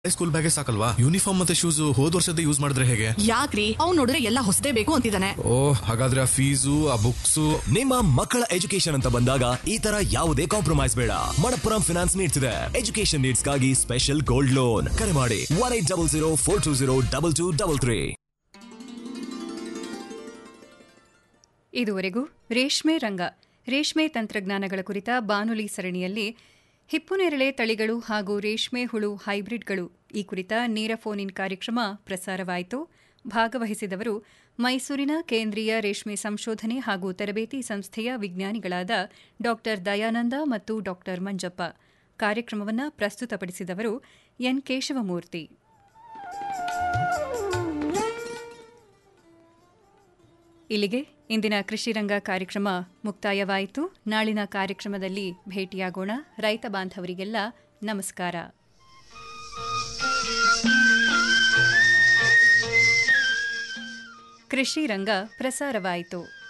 school ಬ್ಯಾಗೆ ಸಾಕಲ್ವಾ uniform ಮತ್ತೆ shoes ಹೋದ್ ವರ್ಷದ ಯೂಸ್ ಮಾಡಿದ್ರೆ ಹೇಗೆ ಯಾಕ್ರಿ ಅವ್ನ್ ನೋಡಿದ್ರೆ ಎಲ್ಲ ಹೊಸದೇ ಬೇಕು ಅಂತಿದ್ದಾನೆ ಓ ಹಾಗಾದ್ರೆ ಆ ಫೀಸು ಆ ಬುಕ್ಸು ನಿಮ್ಮ ಮಕ್ಕಳ ಎಜುಕೇಶನ್ ಅಂತ ಬಂದಾಗ ಈ ತರ ಯಾವುದೇ ಕಾಂಪ್ರಮೈಸ್ ಬೇಡ ಮಣಪ್ಪುರಂ ಫಿನಾನ್ಸ್ ನೀಡ್ತಿದೆ ಎಜುಕೇಶನ್ ನೀಡ್ಸ್ಗಾಗಿ ಸ್ಪೆಷಲ್ ಗೋಲ್ಡ್ ಲೋನ್ ಕರೆ ಮಾಡಿ one eight double zero four two zero double two double three ಇದುವರೆಗೂ ರೇಷ್ಮೆ ರಂಗ ರೇಷ್ಮೆ ತಂತ್ರಜ್ಞಾನಗಳ ಕುರಿತ ಬಾನುಲಿ ಸರಣಿಯಲ್ಲಿ ಹಿಪ್ಪುನೇರಳೆ ತಳಿಗಳು ಹಾಗೂ ರೇಷ್ಮೆ ಹುಳು ಹೈಬ್ರಿಡ್ಗಳು ಈ ಕುರಿತ ನೇರ ಫೋನ್ ಇನ್ ಕಾರ್ಯಕ್ರಮ ಪ್ರಸಾರವಾಯಿತು ಭಾಗವಹಿಸಿದವರು ಮೈಸೂರಿನ ಕೇಂದ್ರೀಯ ರೇಷ್ಮೆ ಸಂಶೋಧನೆ ಹಾಗೂ ತರಬೇತಿ ಸಂಸ್ಥೆಯ ವಿಜ್ಞಾನಿಗಳಾದ ಡಾ ದಯಾನಂದ ಮತ್ತು ಡಾ ಮಂಜಪ್ಪ ಕಾರ್ಯಕ್ರಮವನ್ನು ಪ್ರಸ್ತುತಪಡಿಸಿದವರು ಎನ್ ಕೇಶವಮೂರ್ತಿ ಇಲ್ಲಿಗೆ ಇಂದಿನ ಕೃಷಿರಂಗ ಕಾರ್ಯಕ್ರಮ ಮುಕ್ತಾಯವಾಯಿತು ನಾಳಿನ ಕಾರ್ಯಕ್ರಮದಲ್ಲಿ ಭೇಟಿಯಾಗೋಣ ರೈತ ಬಾಂಧವರಿಗೆಲ್ಲ ನಮಸ್ಕಾರ ಕೃಷಿ ರಂಗ ಪ್ರಸಾರವಾಯಿತು